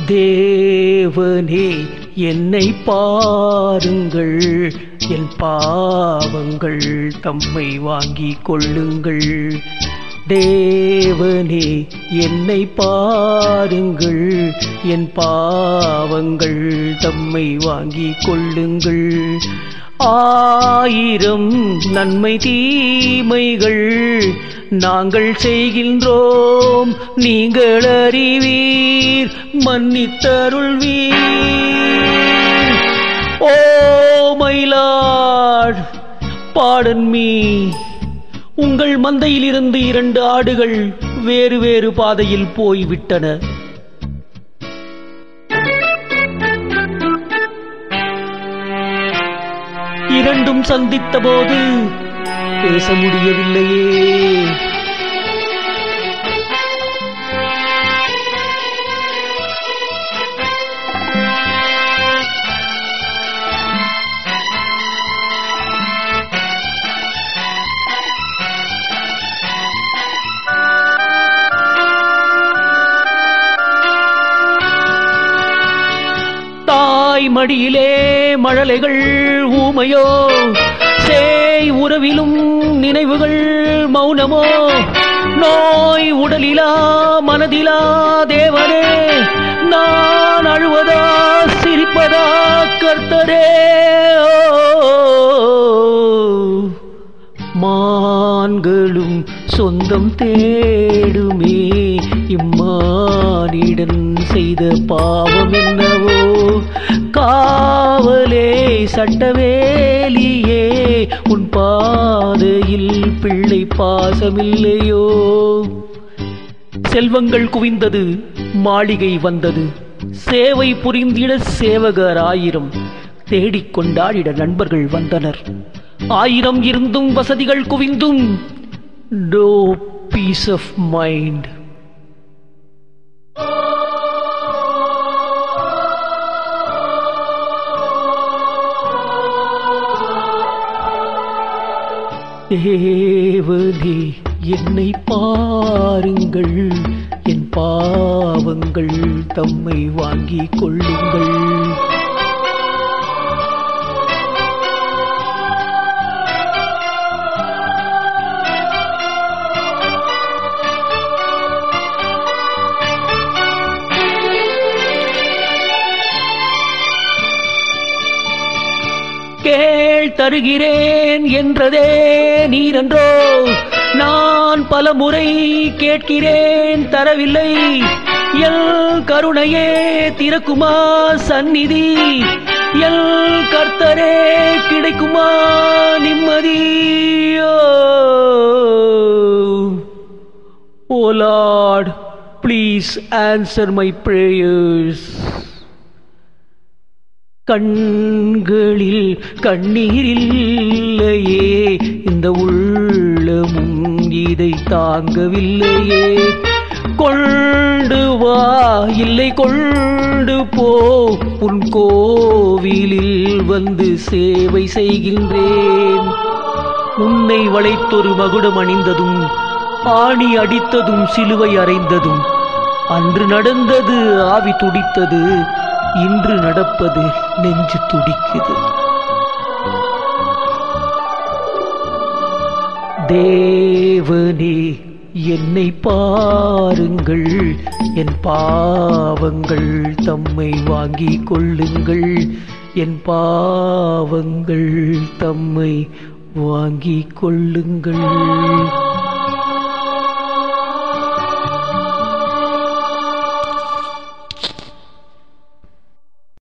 தேவனே என்னை பாருங்கள் என் பாவங்கள் தம்மை வாங்கிக் கொள்ளுங்கள் தேவனே என்னை பாருங்கள் என் பாவங்கள் தம்மை வாங்கிக் கொள்ளுங்கள் ஆயிரம் நன்மை தீமைகள் நாங்கள் செய்கின்றோம் நீங்கள் அறிவீர் மன்னித்தருள்வீர் ஓ மயிலாட் பாடன் மீ உங்கள் மந்தையிலிருந்து இரண்டு ஆடுகள் வேறு வேறு பாதையில் போய்விட்டன இரண்டும் சந்தித்த போது பேச முடியவில்லையே தாய் மடியிலே மழலைகள் ஊமையோ சேய் உறவிலும் நினைவுகள் மௌனமோ நோய் உடலிலா மனதிலா தேவனே நான் அழுவதா சிரிப்பதா கர்த்தரே மான்களும் சொந்தம் தேடுமே இம்மானிடன் செய்த பாவம் என்னவோ காவலே சட்டவேலியே உன் பாதையில் பிள்ளை பாசமில்லையோ செல்வங்கள் குவிந்தது மாளிகை வந்தது சேவை புரிந்திட சேவகர் ஆயிரம் தேடிக் கொண்டாடிட நண்பர்கள் வந்தனர் ஆயிரம் இருந்தும் வசதிகள் குவிந்தும் நோ பீஸ் ஆஃப் மைண்ட் தேவனே என்னை பாருங்கள் என் பாவங்கள் தம்மை வாங்கிக் கொள்ளுங்கள் கேள் தருகிறேன் என்றதே நீரென்றோ நான் பல முறை கேட்கிறேன் தரவில்லை எல் கருணையே திறக்குமா சந்நிதி எல் கர்த்தரே கிடைக்குமா நிம்மதியோ oh lord please answer my prayers கண்களில் கண்ணீரில்லையே இந்த உள்ளமும் இதை தாங்கவில்லையே கொண்டு வா இல்லை கொண்டு போ உன் கோவிலில் வந்து சேவை செய்கின்றேன் உன்னை வளைத்தொரு மகுடம் அணிந்ததும் ஆணி அடித்ததும் சிலுவை அறைந்ததும் அன்று நடந்தது ஆவி துடித்தது இன்று நடப்பது நெஞ்சு துடிக்குது தேவனே என்னை பாருங்கள் என் பாவங்கள் தம்மை வாங்கிக் கொள்ளுங்கள் என் பாவங்கள் தம்மை வாங்கிக் கொள்ளுங்கள்